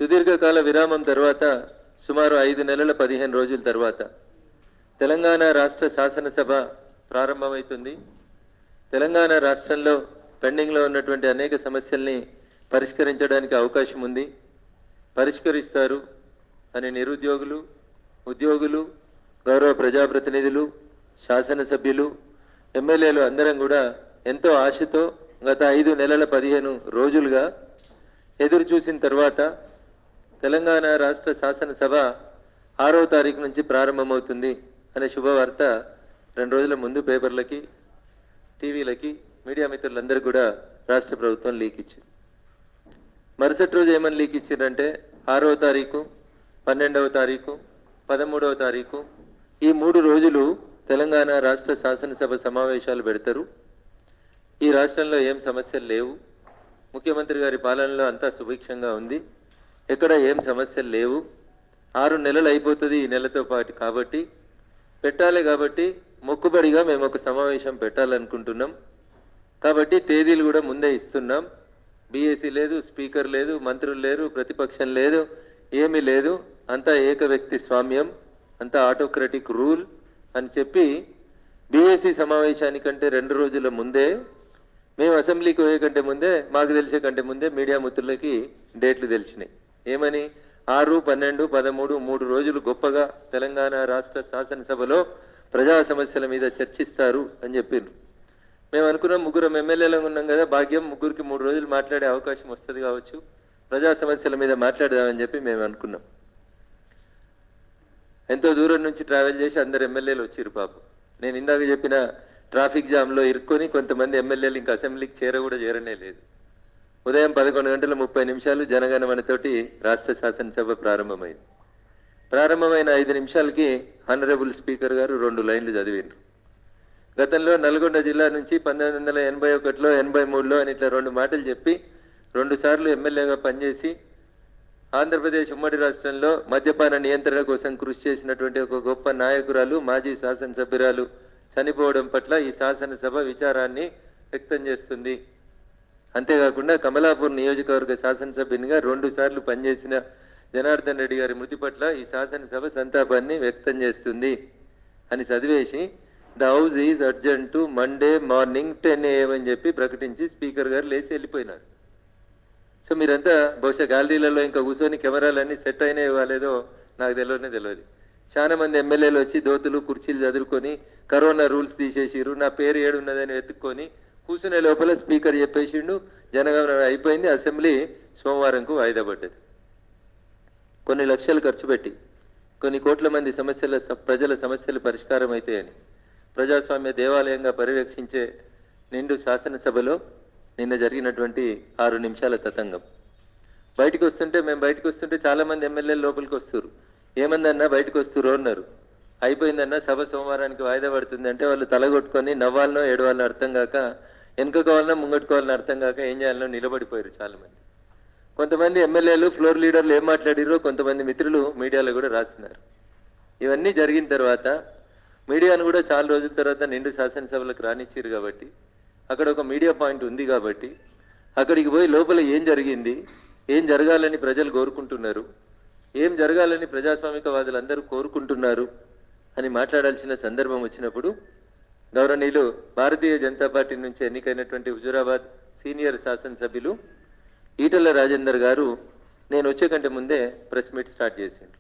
సుదీర్ఘకాల విరామం తర్వాత సుమారు ఐదు నెలల పదిహేను రోజుల తర్వాత తెలంగాణ రాష్ట్ర శాసనసభ ప్రారంభమవుతుంది తెలంగాణ రాష్ట్రంలో పెండింగ్లో ఉన్నటువంటి అనేక సమస్యల్ని పరిష్కరించడానికి అవకాశం ఉంది పరిష్కరిస్తారు అని నిరుద్యోగులు ఉద్యోగులు గౌరవ ప్రజాప్రతినిధులు శాసనసభ్యులు ఎమ్మెల్యేలు అందరం కూడా ఎంతో ఆశతో గత ఐదు నెలల పదిహేను రోజులుగా ఎదురు చూసిన తర్వాత తెలంగాణ రాష్ట్ర శాసనసభ ఆరో తారీఖు నుంచి ప్రారంభమవుతుంది అనే శుభవార్త రెండు రోజుల ముందు పేపర్లకి టీవీలకి మీడియా మిత్రులందరూ కూడా రాష్ట్ర ప్రభుత్వం లీక్ ఇచ్చింది మరుసటి రోజు ఏమని లీక్ ఇచ్చిందంటే ఆరవ తారీఖు పన్నెండవ తారీఖు పదమూడవ తారీఖు ఈ మూడు రోజులు తెలంగాణ రాష్ట్ర శాసనసభ సమావేశాలు పెడతారు ఈ రాష్ట్రంలో ఏం సమస్యలు లేవు ముఖ్యమంత్రి గారి పాలనలో అంతా సుభిక్షంగా ఉంది ఎక్కడ ఏం సమస్యలు లేవు ఆరు నెలలు అయిపోతుంది ఈ నెలతో పాటు కాబట్టి పెట్టాలి కాబట్టి మొక్కుబడిగా మేము ఒక సమావేశం పెట్టాలనుకుంటున్నాం కాబట్టి తేదీలు కూడా ముందే ఇస్తున్నాం బీఏసీ లేదు స్పీకర్ లేదు మంత్రులు లేరు ప్రతిపక్షం లేదు ఏమీ లేదు అంతా ఏక వ్యక్తి స్వామ్యం అంతా ఆటోక్రటిక్ రూల్ అని చెప్పి బీఏసీ సమావేశానికంటే రెండు రోజుల ముందే మేము అసెంబ్లీకి పోయే కంటే ముందే మాకు తెలిసే కంటే ముందే మీడియా మిత్రులకి డేట్లు తెలిసినాయి ఏమని ఆరు పన్నెండు పదమూడు మూడు రోజులు గొప్పగా తెలంగాణ రాష్ట్ర శాసనసభలో ప్రజా సమస్యల మీద చర్చిస్తారు అని చెప్పిండ్రు మేము అనుకున్నాం ముగ్గురం ఎమ్మెల్యేలు ఉన్నాం కదా భాగ్యం ముగ్గురికి మూడు రోజులు మాట్లాడే అవకాశం వస్తుంది కావచ్చు ప్రజా సమస్యల మీద మాట్లాడదామని చెప్పి మేము అనుకున్నాం ఎంతో దూరం నుంచి ట్రావెల్ చేసి అందరు ఎమ్మెల్యేలు వచ్చిర్రు పాపం నేను ఇందాక చెప్పిన ట్రాఫిక్ జామ్ లో ఇరుక్కొని కొంతమంది ఎమ్మెల్యేలు ఇంకా అసెంబ్లీకి చేర కూడా చేరనే లేదు ఉదయం పదకొండు గంటల ముప్పై నిమిషాలు జనగణమనతోటి రాష్ట్ర శాసనసభ ప్రారంభమైంది ప్రారంభమైన ఐదు నిమిషాలకి హానరబుల్ స్పీకర్ గారు రెండు లైన్లు చదివిండ్రు గతంలో నల్గొండ జిల్లా నుంచి పంతొమ్మిది వందల ఎనభై ఒకటిలో ఎనభై మూడులో అని ఇట్లా రెండు మాటలు చెప్పి రెండు సార్లు ఎమ్మెల్యేగా పనిచేసి ఆంధ్రప్రదేశ్ ఉమ్మడి రాష్ట్రంలో మద్యపాన నియంత్రణ కోసం కృషి చేసినటువంటి ఒక గొప్ప నాయకురాలు మాజీ శాసనసభ్యురాలు చనిపోవడం పట్ల ఈ శాసనసభ విచారాన్ని వ్యక్తం చేస్తుంది అంతేకాకుండా కమలాపూర్ నియోజకవర్గ శాసనసభ్యునిగా రెండు సార్లు పనిచేసిన జనార్దన్ రెడ్డి గారి మృతి పట్ల ఈ శాసనసభ సంతాపాన్ని వ్యక్తం చేస్తుంది అని చదివేసి the house is urgent to Monday morning ten AM అని చెప్పి ప్రకటించి స్పీకర్ గారు లేచి వెళ్ళిపోయినారు సో మీరంతా బహుశా గ్యాలరీలలో ఇంకా కూర్చొని కెమెరాలన్నీ సెట్ అయినా ఇవ్వాలేదో నాకు తెలియనే తెలియదు చాలా మంది ఎమ్మెల్యేలు వచ్చి దోతులు కుర్చీలు చదువుకొని కరోనా రూల్స్ తీసేసిరు నా పేరు ఏడున్నదని వెతుక్కొని కూర్చునే లోపల స్పీకర్ చెప్పేసిండు జనగణన అయిపోయింది అసెంబ్లీ సోమవారంకు వాయిదా పడ్డది కొన్ని లక్షలు ఖర్చు పెట్టి కొన్ని కోట్ల మంది సమస్యల స- ప్రజల సమస్యలు పరిష్కారం అవుతాయని ప్రజాస్వామ్య దేవాలయంగా పర్యవేక్షించే నిండు శాసనసభలో నిన్న జరిగినటువంటి ఆరు నిమిషాల తతంగం బయటకు వస్తుంటే మేము బయటకు వస్తుంటే చాలా మంది ఎమ్మెల్యేలు లోపలికి వస్తారు ఏమందన్నా బయటకు వస్తురు అన్నారు అయిపోయిందన్నా సభ సోమవారానికి వాయిదా పడుతుంది అంటే వాళ్ళు తలగొట్టుకొని నవ్వాలనో ఏడవాలనో అర్థం కాక వెనుకకోవాలనో ముంగట్టుకోవాలనో అర్థం కాక ఏం చేయాలనో నిలబడిపోయారు చాలా మంది కొంతమంది ఎమ్మెల్యేలు ఫ్లోర్ లీడర్లు ఏం మాట్లాడిరో కొంతమంది మిత్రులు మీడియాలో కూడా రాసినారు ఇవన్నీ జరిగిన తర్వాత మీడియాను కూడా చాలా రోజుల తర్వాత నిండు శాసనసభలకు రానిచ్చారు కాబట్టి అక్కడ ఒక మీడియా పాయింట్ ఉంది కాబట్టి అక్కడికి పోయి లోపల ఏం జరిగింది ఏం జరగాలని ప్రజలు కోరుకుంటున్నారు ఏం జరగాలని ప్రజాస్వామికవాదులందరూ కోరుకుంటున్నారు అని మాట్లాడాల్సిన సందర్భం వచ్చినప్పుడు గౌరవనీయులు భారతీయ జనతా పార్టీ నుంచి ఎన్నికైనటువంటి హుజురాబాద్ సీనియర్ శాసనసభ్యులు ఈటల రాజేందర్ గారు నేను వచ్చే కంటే ముందే ప్రెస్ మీట్ స్టార్ట్ చేసిండ్రు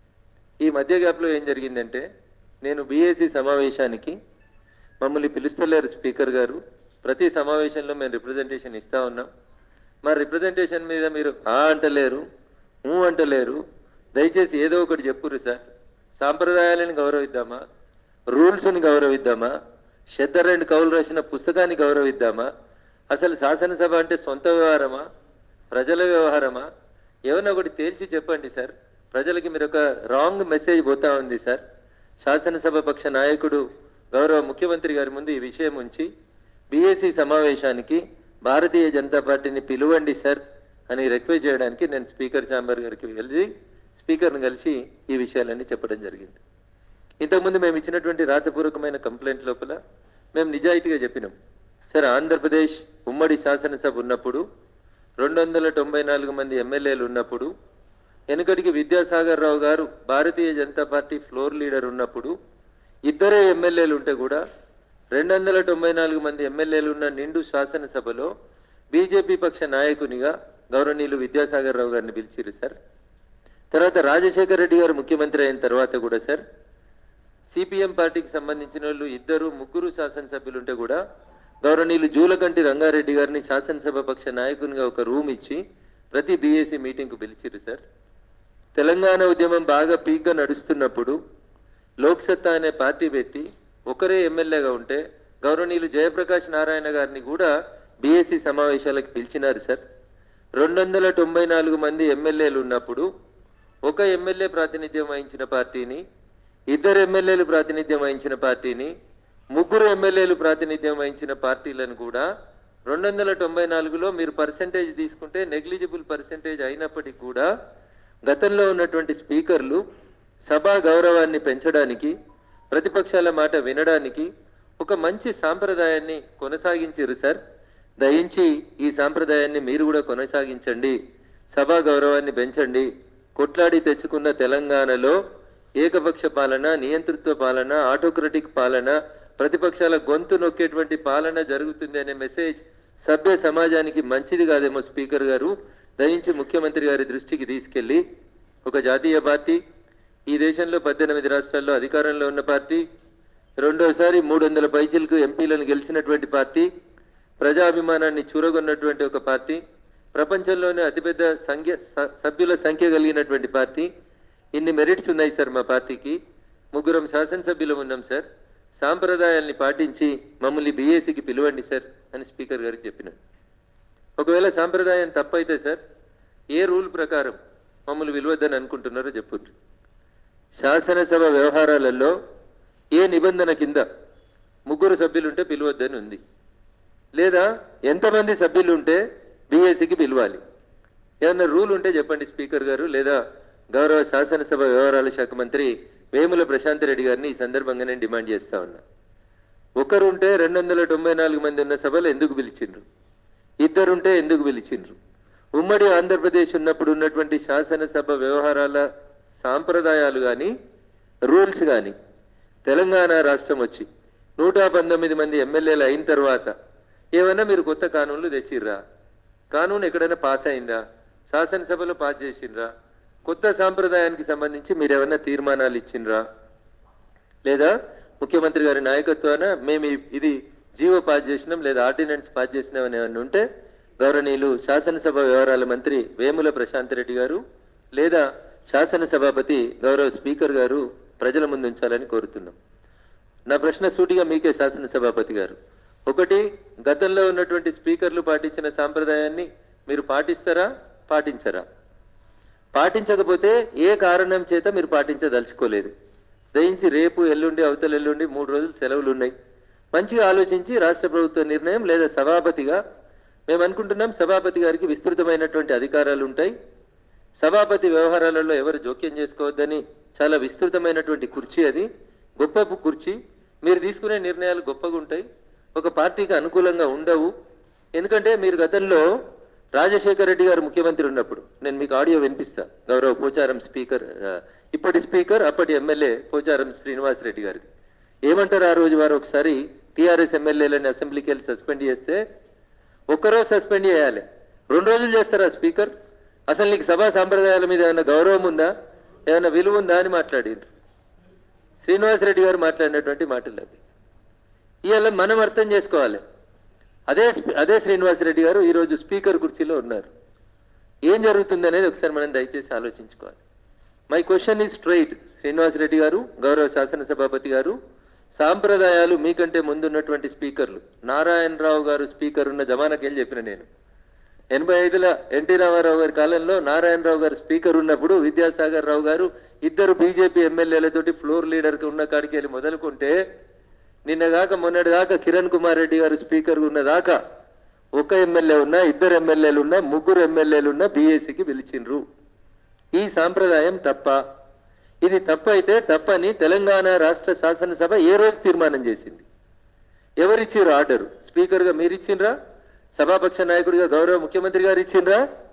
ఈ మధ్య గ్యాప్లో ఏం జరిగిందంటే నేను బీఏసీ సమావేశానికి మమ్మల్ని పిలుస్తలేరు స్పీకర్ గారు ప్రతి సమావేశంలో మేము రిప్రజెంటేషన్ ఇస్తా ఉన్నాం మా రిప్రజెంటేషన్ మీద మీరు ఆ అంటలేరు ఊ అంటలేరు దయచేసి ఏదో ఒకటి చెప్పుర్రు సార్ సాంప్రదాయాలను గౌరవిద్దామా రూల్స్ని గౌరవిద్దామా శద్దరెండు కవులు రాసిన పుస్తకాన్ని గౌరవిద్దామా అసలు శాసనసభ అంటే సొంత వ్యవహారమా ప్రజల వ్యవహారమా ఏమన్నా ఒకటి తేల్చి చెప్పండి సార్ ప్రజలకి మీరు ఒక రాంగ్ మెసేజ్ పోతా ఉంది సార్ శాసనసభ పక్ష నాయకుడు గౌరవ ముఖ్యమంత్రి గారి ముందు ఈ విషయం ఉంచి బీఏసీ సమావేశానికి భారతీయ జనతా పార్టీని పిలువండి సార్ అని రిక్వెస్ట్ చేయడానికి నేను స్పీకర్ ఛాంబర్ గారికి వెళ్ళి స్పీకర్ని కలిసి ఈ విషయాలన్నీ చెప్పడం జరిగింది ఇంతకుముందు మేము ఇచ్చినటువంటి రాతపూర్వకమైన కంప్లైంట్ లోపల మేము నిజాయితీగా చెప్పినాం సార్ ఆంధ్రప్రదేశ్ ఉమ్మడి శాసనసభ ఉన్నప్పుడు రెండు వందల తొంభై నాలుగు మంది ఎమ్మెల్యేలు ఉన్నప్పుడు వెనుకటికి Vidyasagar Rao garu Bharatiya Janata party floor leader ఉన్నప్పుడు ఇద్దరే ఎమ్మెల్యేలు ఉంటే కూడా రెండు వందల తొంభై నాలుగు మంది ఎమ్మెల్యేలు ఉన్న నిండు శాసనసభలో బీజేపీ పక్ష నాయకునిగా గౌరవనీయులు విద్యాసాగర్ రావు గారిని పిలిచిరు సార్ తర్వాత రాజశేఖర రెడ్డి గారు ముఖ్యమంత్రి అయిన తర్వాత కూడా సార్ సిపిఎం పార్టీకి సంబంధించిన వాళ్ళు ఇద్దరు ముగ్గురు శాసనసభ్యులు ఉంటే కూడా గౌరవనీయులు జూలకంటి రంగారెడ్డి గారిని శాసనసభ పక్ష నాయకునిగా ఒక రూమ్ ఇచ్చి ప్రతి బీఏసీ మీటింగ్కు పిలిచిరు సార్ తెలంగాణ ఉద్యమం బాగా పీక్గా నడుస్తున్నప్పుడు లోక్సత్తా అనే పార్టీ పెట్టి ఒకరే ఎమ్మెల్యేగా ఉంటే గౌరవనీయులు జయప్రకాష్ నారాయణ గారిని కూడా బీఎస్సీ సమావేశాలకు పిలిచినారు సార్ రెండు వందల తొంభై నాలుగు మంది ఎమ్మెల్యేలు ఉన్నప్పుడు ఒక ఎమ్మెల్యే ప్రాతినిధ్యం వహించిన పార్టీని ఇద్దరు ఎమ్మెల్యేలు ప్రాతినిధ్యం వహించిన పార్టీని ముగ్గురు ఎమ్మెల్యేలు ప్రాతినిధ్యం వహించిన పార్టీలను కూడా రెండు వందల తొంభై నాలుగులో మీరు పర్సెంటేజ్ తీసుకుంటే నెగ్లిజిబుల్ పర్సెంటేజ్ అయినప్పటికీ కూడా గతంలో ఉన్నటువంటి స్పీకర్లు సభా గౌరవాన్ని పెంచడానికి ప్రతిపక్షాల మాట వినడానికి ఒక మంచి సాంప్రదాయాన్ని కొనసాగించారు సార్ దయించి ఈ సాంప్రదాయాన్ని మీరు కూడా కొనసాగించండి సభా గౌరవాన్ని పెంచండి కొట్లాడి తెచ్చుకున్న తెలంగాణలో ఏకపక్ష పాలన నియంతృత్వ పాలన ఆటోక్రటిక్ పాలన ప్రతిపక్షాల గొంతు నొక్కేటువంటి పాలన జరుగుతుంది అనే మెసేజ్ సభ్య సమాజానికి మంచిది కాదేమో స్పీకర్ గారు దయించి ముఖ్యమంత్రి గారి దృష్టికి తీసుకెళ్లి ఒక జాతీయ పార్టీ ఈ దేశంలో పద్దెనిమిది రాష్ట్రాల్లో అధికారంలో ఉన్న పార్టీ రెండోసారి మూడు వందల పైచిలకు ఎంపీలను గెలిచినటువంటి పార్టీ ప్రజాభిమానాన్ని చూరగొన్నటువంటి ఒక పార్టీ ప్రపంచంలోనే అతిపెద్ద సంఖ్య స- సభ్యుల సంఖ్య కలిగినటువంటి పార్టీ ఇన్ని మెరిట్స్ ఉన్నాయి సార్ మా పార్టీకి ముగ్గురం శాసనసభ్యులం ఉన్నాం సార్ సాంప్రదాయాల్ని పాటించి మమ్మల్ని బీఏసీకి పిలవండి సార్ అని స్పీకర్ గారికి చెప్పినాడు ఒకవేళ సాంప్రదాయం తప్పైతే సార్ ఏ రూల్ ప్రకారం మమ్మల్ని విలువద్దని అనుకుంటున్నారో చెప్పుర్రి శాసనసభ వ్యవహారాలలో ఏ నిబంధన కింద ముగ్గురు సభ్యులుంటే పిలవద్దని ఉంది లేదా ఎంతమంది సభ్యులు ఉంటే బీఏసీకి పిలవాలి ఏమన్నా రూల్ ఉంటే చెప్పండి స్పీకర్ గారు లేదా గౌరవ శాసనసభ వ్యవహారాల శాఖ మంత్రి వేముల ప్రశాంత్ రెడ్డి గారిని ఈ సందర్భంగా నేను డిమాండ్ చేస్తా ఉన్నా ఒకరుంటే రెండు వందల తొంభై నాలుగు మంది ఉన్న సభలు ఎందుకు పిలిచిండ్రు ఇద్దరుంటే ఎందుకు పిలిచిండ్రు ఉమ్మడి ఆంధ్రప్రదేశ్ ఉన్నప్పుడు ఉన్నటువంటి శాసనసభ వ్యవహారాల సాంప్రదాయాలు కానీ రూల్స్ కానీ తెలంగాణ రాష్ట్రం వచ్చి నూట పంతొమ్మిది మంది ఎమ్మెల్యేలు అయిన తర్వాత ఏమన్నా మీరు కొత్త కానూన్లు తెచ్చిర్రా కానూన్ ఎక్కడైనా పాస్ అయిందా శాసనసభలో పాస్ చేసిండ్రా కొత్త సాంప్రదాయానికి సంబంధించి మీరు ఏమన్నా తీర్మానాలు ఇచ్చిండ్రా లేదా ముఖ్యమంత్రి గారి నాయకత్వాన మేము ఈ- ఇది జీవో పాస్ చేసినాం లేదా ఆర్డినెన్స్ పాస్ చేసినాం అని ఏమన్నా ఉంటే గౌరవనీయులు శాసనసభ వ్యవహారాల మంత్రి వేముల ప్రశాంత్ రెడ్డి గారు లేదా శాసనసభాపతి గౌరవ స్పీకర్ గారు ప్రజల ముందు ఉంచాలని కోరుతున్నాం నా ప్రశ్న సూటిగా మీకే శాసనసభాపతి గారు ఒకటి గతంలో ఉన్నటువంటి స్పీకర్లు పాటించిన సాంప్రదాయాన్ని మీరు పాటిస్తారా పాటించరా పాటించకపోతే ఏ కారణం చేత మీరు పాటించదలుచుకోలేదు దయించి రేపు ఎల్లుండి అవతల ఎల్లుండి మూడు రోజులు సెలవులు ఉన్నాయి మంచిగా ఆలోచించి రాష్ట్ర ప్రభుత్వ నిర్ణయం లేదా సభాపతిగా మేము అనుకుంటున్నాం సభాపతి గారికి విస్తృతమైనటువంటి అధికారాలు ఉంటాయి సభాపతి వ్యవహారాలలో ఎవరు జోక్యం చేసుకోవద్దని చాలా విస్తృతమైనటువంటి కుర్చీ అది గొప్ప కుర్చీ మీరు తీసుకునే నిర్ణయాలు గొప్పగా ఉంటాయి ఒక పార్టీకి అనుకూలంగా ఉండవు ఎందుకంటే మీరు గతంలో రాజశేఖర రెడ్డి గారు ముఖ్యమంత్రి ఉన్నప్పుడు నేను మీకు ఆడియో వినిపిస్తా గౌరవ పోచారం స్పీకర్ ఆ, ఇప్పటి స్పీకర్ అప్పటి ఎమ్మెల్యే పోచారం శ్రీనివాస్ రెడ్డి గారిది ఏమంటారు ఆ రోజు వారు ఒకసారి టీఆర్ఎస్ ఎమ్మెల్యేలని అసెంబ్లీకి వెళ్ళి సస్పెండ్ చేస్తే ఒక్కరోజు సస్పెండ్ చేయాలి రెండు రోజులు చేస్తారా స్పీకర్ అసలు నీకు సభా సాంప్రదాయాల మీద ఏమైనా గౌరవం ఉందా ఏమైనా విలువ ఉందా అని మాట్లాడిండ్రు శ్రీనివాసరెడ్డి గారు మాట్లాడినటువంటి మాటలు అవి ఇవాళ మనం అర్థం చేసుకోవాలి అదే స్పీ- అదే శ్రీనివాసరెడ్డి గారు ఈరోజు స్పీకర్ కుర్చీలో ఉన్నారు ఏం జరుగుతుంది అనేది ఒకసారి మనం దయచేసి ఆలోచించుకోవాలి my question is straight Srinivasa Reddy garu గౌరవ శాసనసభాపతి గారు సాంప్రదాయాలు మీకంటే ముందున్నటువంటి స్పీకర్లు నారాయణరావు గారు స్పీకర్ ఉన్న జమానాకి వెళ్ళి చెప్పిన నేను ఎనభై ఐదుల ఎన్టీ రామారావు గారి కాలంలో నారాయణరావు గారు స్పీకర్ ఉన్నప్పుడు విద్యాసాగర్ రావు గారు ఇద్దరు బీజేపీ ఎమ్మెల్యేలతోటి ఫ్లోర్ లీడర్ కి ఉన్న కాడికి వెళ్ళి మొదలుకుంటే నిన్నగాక మొన్నటిదాకా కిరణ్ కుమార్ రెడ్డి గారు స్పీకర్ ఉన్న దాకా ఒక ఎమ్మెల్యే ఉన్నా ఇద్దరు ఎమ్మెల్యేలు ఉన్నా ముగ్గురు ఎమ్మెల్యేలు ఉన్నా బీఏసీకి పిలిచిండ్రు ఈ సాంప్రదాయం తప్ప ఇది తప్పైతే తప్పని తెలంగాణ రాష్ట్ర శాసనసభ ఏ రోజు తీర్మానం చేసింది ఎవరిచ్చిర్రు ఆర్డర్ స్పీకర్ గా మీరు ఇచ్చిండ్రా సభాపక్ష నాయకుడిగా గౌరవ ముఖ్యమంత్రి గారు ఇచ్చిండ్రా